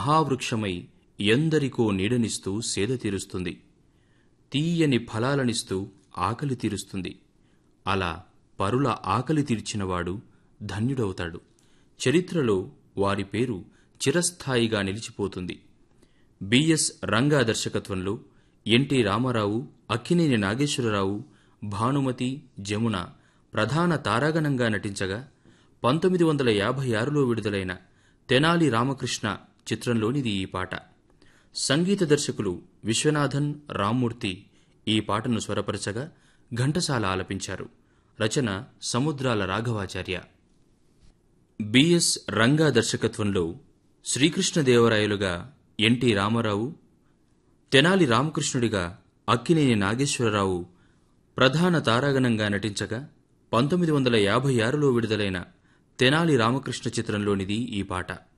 మహావృక్షమై ఎందరికో నీడనిస్తూ సేద తీరుస్తుంది తీయని ఫలాలనిస్తూ ఆకలి తీరుస్తుంది అలా పరుల ఆకలి తీర్చినవాడు ధన్యుడవుతాడు చరిత్రలో వారి పేరు చిరస్థాయిగా నిలిచిపోతుంది బిఎస్ రంగా దర్శకత్వంలో ఎన్టీ రామారావు అక్కినేని నాగేశ్వరరావు భానుమతి జమున ప్రధాన తారాగణంగా నటించగా పంతొమ్మిది వందల యాభై ఆరులో విడుదలైన తెనాలి రామకృష్ణ చిత్రంలోనిది ఈ పాట సంగీత దర్శకులు విశ్వనాథన్ రామ్మూర్తి ఈ పాటను స్వరపరచగా ఘంటసాల ఆలపించారు రచన సముద్రాల రాఘవాచార్య బిఎస్ రంగా దర్శకత్వంలో శ్రీకృష్ణదేవరాయలుగా ఎన్టీ రామారావు తెనాలి రామకృష్ణుడిగా అక్కినేని నాగేశ్వరరావు ప్రధాన తారాగణంగా నటించగా పంతొమ్మిది వందల యాభై ఆరులో విడుదలైన తెనాలి రామకృష్ణ చిత్రంలోనిది ఈ పాట